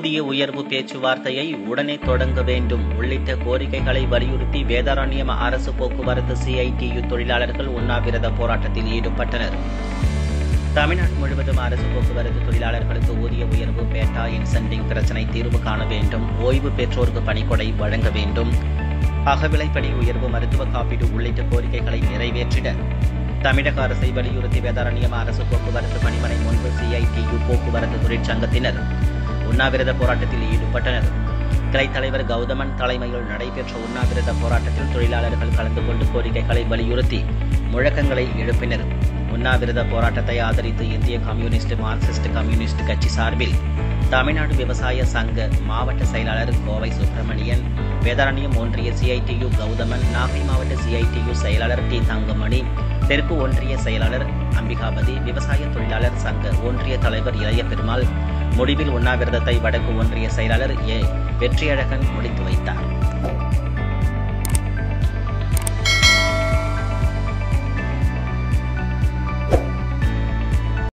ஊதிய உயர்வு பேச்சுவார்த்தையை உடனே தொடங்க வேண்டும் உள்ளிட்ட கோரிக்கைகளை வலியுறுத்தி வேதாரண்யம் அரசு போக்குவரத்து சிஐடியு தொழிலாளர்கள் உண்ணாவிரத போராட்டத்தில் ஈடுபட்டனர் தமிழ்நாடு முழுவதும் அரசு போக்குவரத்து தொழிலாளர்களுக்கு ஊதிய உயர்வு பேட்டா இன்சென்டிங் பிரச்சினை தீர்வு காண வேண்டும் ஓய்வு பெற்றோருக்கு பணிக்கொடை வழங்க வேண்டும் அகவிலைப்படி உயர்வு மருத்துவ காப்பீடு உள்ளிட்ட கோரிக்கைகளை நிறைவேற்றிட தமிழக அரசை வலியுறுத்தி வேதாரண்யம் அரசு போக்குவரத்து பணிமனை முன்பு சிஐடியு போக்குவரத்து தொழிற்சங்கத்தினர் உண்ணாவிரத போராட்டத்தில் ஈடுபட்டனர் கிளைத் தலைவர் கௌதமன் தலைமையில் நடைபெற்ற உண்ணாவிரத போராட்டத்தில் தொழிலாளர்கள் கலந்து கொண்டு கோரிக்கைகளை வலியுறுத்தி முழக்கங்களை எழுப்பினர் உண்ணாவிரத போராட்டத்தை ஆதரித்து இந்திய கம்யூனிஸ்ட் மார்க்சிஸ்ட் கம்யூனிஸ்ட் கட்சி சார்பில் தமிழ்நாடு விவசாய சங்க மாவட்ட செயலாளர் கோவை சுப்பிரமணியன் வேதாரண்யம் ஒன்றிய சிஐடியு கௌதமன் நாகை மாவட்ட சிஐடியு செயலாளர் டி தங்கமணி தெற்கு ஒன்றிய செயலாளர் அம்பிகாபதி விவசாய தொழிலாளர் சங்க ஒன்றிய தலைவர் இளைய பெருமாள் முடிவில் உண்ணாவிரதத்தை வடக்கு ஒன்றிய செயலாளர் ஏ வெற்றியழகன் முடித்து வைத்தார்